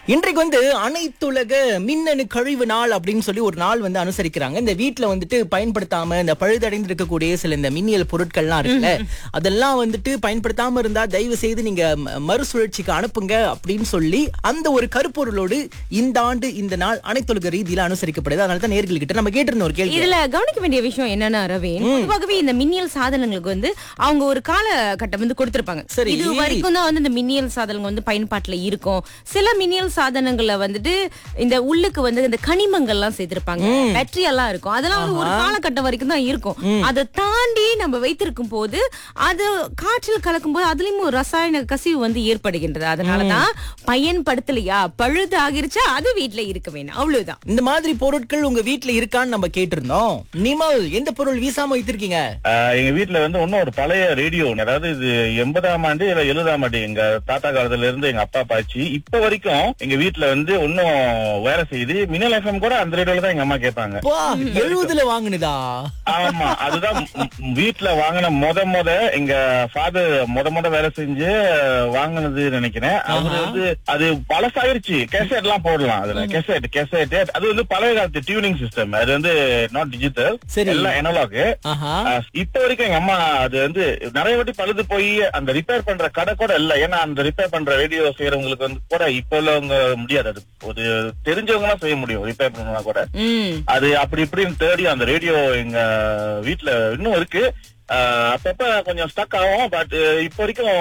இன்றைக்கு வந்து அனைத்துலக மின்னணு கழிவு நாள் அப்படின்னு சொல்லி ஒரு நாள் வந்து அனுசரிக்கிறாங்க இந்த வீட்ல வந்துட்டு பயன்படுத்தாம இந்த பழுதடைந்து இருக்கக்கூடிய சில இந்த மின்னியல் பொருட்கள்லாம் இருக்குல்ல அதெல்லாம் வந்துட்டு பயன்படுத்தாம இருந்தா தயவு செய்து நீங்க ம- மறுசுழற்சிக்கு அனுப்புங்க அப்படின்னு சொல்லி அந்த ஒரு கருப்பொருளோடு இந்த ஆண்டு இந்த நாள் அனைத்துலக ரீதியில அனுசரிக்கப்படுது அதனால தான் நேர்கள்கிட்ட நம்ம கேட்டிருந்த ஒரு கேள்வி இதுல கவனிக்க வேண்டிய விஷயம் என்னன்னா ரவீன் பொதுவாகவே இந்த மின்னியல் சாதனங்களுக்கு வந்து அவங்க ஒரு காலகட்டம் வந்து கொடுத்திருப்பாங்க சரி. இது வரைக்கும் தான் வந்து இந்த மின்னியல் சாதனங்கள் வந்து பயன்பாட்டுல இருக்கும் சில மின்னியல் சாதனங்கள்ல வந்துட்டு இந்த உள்ளுக்கு வந்து இந்த கனிமங்கள்லாம் சேர்த்திருப்பாங்க பேட்டரி எல்லாம் இருக்கும் அதெல்லாம் வந்து ஒரு காலகட்டம் வரைக்கும் தான் இருக்கும் அதை தாண்டி நம்ம வைத்திருக்கும் போது அது காற்றில் கலக்கும் போது அதுலயும் ஒரு ரசாயன கசிவு வந்து ஏற்படுகின்றது அதனாலதான் பயன்படுத்தலையா பழுது ஆகிருச்சா அது வீட்ல இருக்க வேணும் அவ்வளவுதான் இந்த மாதிரி பொருட்கள் உங்க வீட்ல இருக்கான்னு நம்ம கேட்டிருந்தோம் நிமல் எந்த பொருள் வீசாம வைத்திருக்கீங்க ஆஹ் எங்க வீட்ல வந்து இன்னும் ஒரு பழைய ரேடியோ ஒண்ணு. அதாவது இது எண்பதாம் ஆண்டு இல்ல எழுபதாம் ஆண்டு எங்க தாத்தா காலத்துல இருந்து எங்க அப்பா பாய்ச்சி இப்ப வரைக்கும் எங்க வீட்ல வந்து இன்னும் வேலை செய்யுது மின்னல் எஃப்எம் கூட அந்த ரேடியோல தான் எங்க அம்மா கேட்பாங்க பா எழுபதுல வாங்குனதா ஆமா அதுதான் ம், ம், வீட்ல வாங்கின முத முத எங்க ஃபாதர் முத முத வேலை செஞ்சு வாங்கினது நினைக்கிறேன் அவரு வந்து அது பழசாயிருச்சு கேசட் எல்லாம் போடலாம் அதுல கேசட் கேசட் அது வந்து பழைய காலத்து டியூனிங் சிஸ்டம் அது வந்து நாட் டிஜிட்டல் சரி. எல்லாம் எனலாக் ஆஹா ஆஹ் இப்ப வரைக்கும் எங்க அம்மா அது வந்து நிறைய வாட்டி பழுது போய் அந்த ரிப்பேர் பண்ற கடை கூட இல்ல ஏன்னா அந்த ரிப்பேர் பண்ற ரேடியோ செய்யறவங்களுக்கு வந்து கூட இப்ப உள்ளவங்க முடியாது அது ஒரு தெரிஞ்சவங்க எல்லாம் செய்ய முடியும் ரிப்பேர் பண்ணா கூட உம் அது அப்படி இப்படின்னு தேடி அந்த ரேடியோ எங்க வீட்ல இன்னும் இருக்கு ஆஹ் அப்பப்ப கொஞ்சம் ஸ்டக் ஆகும் பட் இப்ப வரைக்கும்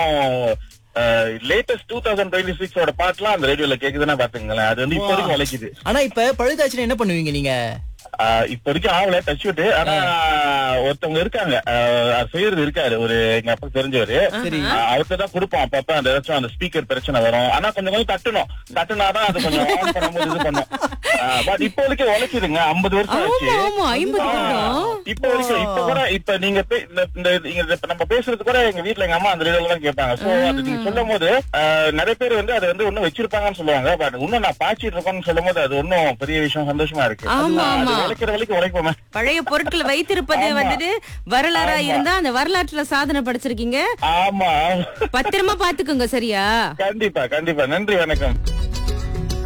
லேட்டஸ்ட் டூ தௌசண்ட் டுவெண்ட்டி சிக்ஸோட பாட்டுலாம் அந்த ரேடியோல கேக்குதுன்னா பாத்துங்களேன் அது வந்து இப்ப வரைக்கும் உழைக்குது ஆனா இப்ப பழுதாச்சுன்னா என்ன பண்ணுவீங்க நீங்க ஆஹ் இப்ப வரைக்கும் ஆகல டச் விட்டு ஆனா ஒருத்தவங்க இருக்காங்க ஆஹ் செய்யறது இருக்காரு ஒரு எங்க அப்பா தெரிஞ்சவரு சரி. ஆஹ் அவர்கிட்ட தான் கொடுப்போம் அப்பப்ப அந்த ஏதாச்சும் அந்த ஸ்பீக்கர் பிரச்சனை வரும் ஆனா கொஞ்சம் கொஞ்சம் தட்டணும் தட்டுனாதான் அது கொஞ்சம் ஆன் பண்ணும்போது இது பண்ணும் பட் இப்போ வரைக்கும் உழைக்குதுங்க ஐம்பது வருஷம் ஆச்சு ஆமா ஆமா ஐம்பது வருடம் இப்ப வரைக்கும் இப்ப கூட இப்ப நீங்க பே- இந்த- இந்த- இங்க இப்ப நம்ம பேசுறது கூட எங்க வீட்ல எங்க அம்மா அந்த ரேடியோல தான் கேட்பாங்க சோ அது நீங்க சொல்லும் போது ஆஹ், நிறைய பேர் வந்து அதை வந்து இன்னும் வச்சிருப்பாங்கன்னு சொல்லுவாங்க பட் இன்னும் நான் பாய்ச்சிட்டு இருக்கோம்னு சொல்லும் போது அது ஒன்னும் பெரிய விஷயம் சந்தோஷமா இருக்கு ஆமா, அது ஆமா. உழைக்கிற வரைக்கும் உழைப்போமே பழைய பொருட்களை வைத்திருப்பது ஆமா. வந்துட்டு வரலாறா ஆமா. இருந்தா அந்த வரலாற்றுல சாதனை படிச்சிருக்கீங்க ஆமா பத்திரமா பாத்துக்கோங்க சரியா கண்டிப்பா கண்டிப்பா நன்றி வணக்கம்